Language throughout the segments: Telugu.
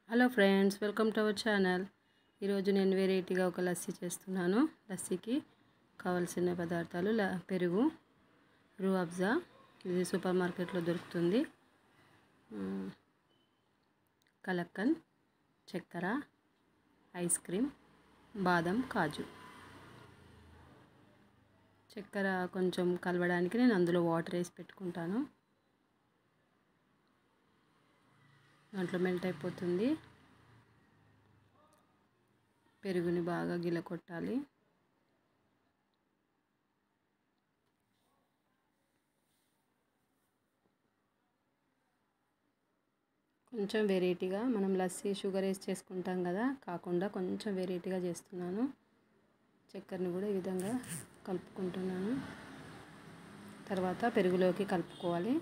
hello friends welcome to our channel ఈరోజు నేను వెరైటీగా ఒక లస్సీ చేస్తున్నాను లస్సీకి కావలసిన పదార్థాలు ల పెరుగు రూ అబ్జా ఇది సూపర్ మార్కెట్లో దొరుకుతుంది మ్, కలక్కన్ చక్కెర ఐస్ క్రీమ్ బాదం కాజు చక్కెర కొంచెం కలవడానికి నేను అందులో వాటర్ వేసి పెట్టుకుంటాను దాంట్లో మెల్ట్ అయిపోతుంది పెరుగుని బాగా గిల కొట్టాలి కొంచెం వెరైటీగా మనం లస్సీ షుగర్ వేసి చేసుకుంటాం కదా కాకుండా కొంచెం వెరైటీగా చేస్తున్నాను చక్కెరని కూడా ఈ విధంగా కలుపుకుంటున్నాను తర్వాత పెరుగులోకి కలుపుకోవాలి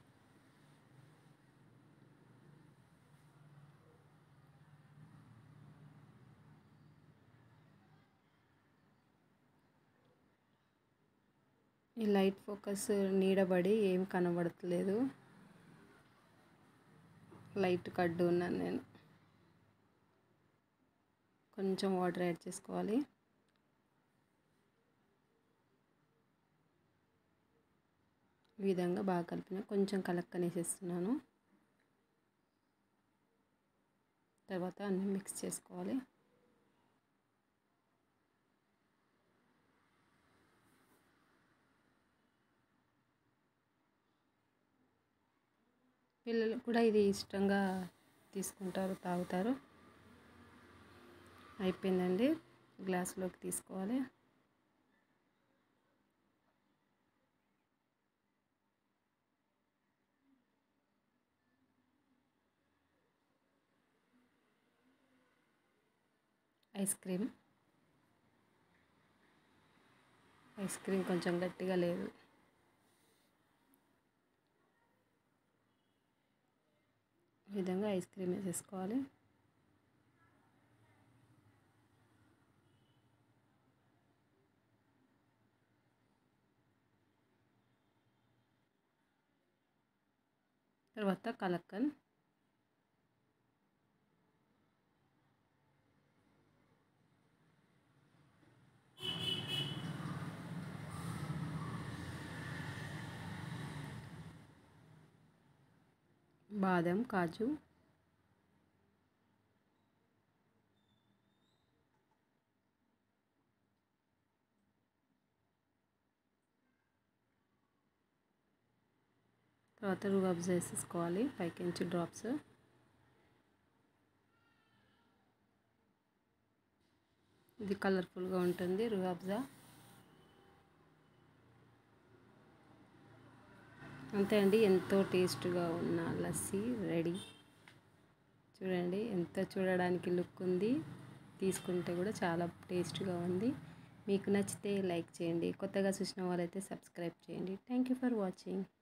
ఈ లైట్ ఫోకస్ నీడబడి ఏం కనబడట్లేదు లైట్ కడ్డు ఉన్నాను నేను కొంచెం వాటర్ యాడ్ చేసుకోవాలి ఈ విధంగా బాగా కలిపిన కొంచెం కలక్కనేసేస్తున్నాను తర్వాత అన్నీ మిక్స్ చేసుకోవాలి పిల్లలు కూడా ఇది ఇష్టంగా తీసుకుంటారు తాగుతారు అయిపోయిందండి గ్లాసులోకి తీసుకోవాలి ఐస్ క్రీమ్ ఐస్ క్రీమ్ కొంచెం గట్టిగా లేదు ఈ విధంగా ఐస్ క్రీమ్ వేసేసుకోవాలి తర్వాత కలక్కన్ బాదం కాజు తర్వాత రూఅబ్స్ వేసేసుకోవాలి పైకి నుంచి డ్రాప్స్ ఇది కలర్ఫుల్గా ఉంటుంది రూఅబ్జా అంతే అండి ఎంతో టేస్ట్గా ఉన్న లస్సీ రెడీ చూడండి ఎంత చూడడానికి లుక్ ఉంది తీసుకుంటే కూడా చాలా టేస్ట్గా ఉంది మీకు నచ్చితే లైక్ చేయండి కొత్తగా చూసిన వాళ్ళైతే సబ్స్క్రైబ్ చేయండి థ్యాంక్ యూ ఫర్ వాచింగ్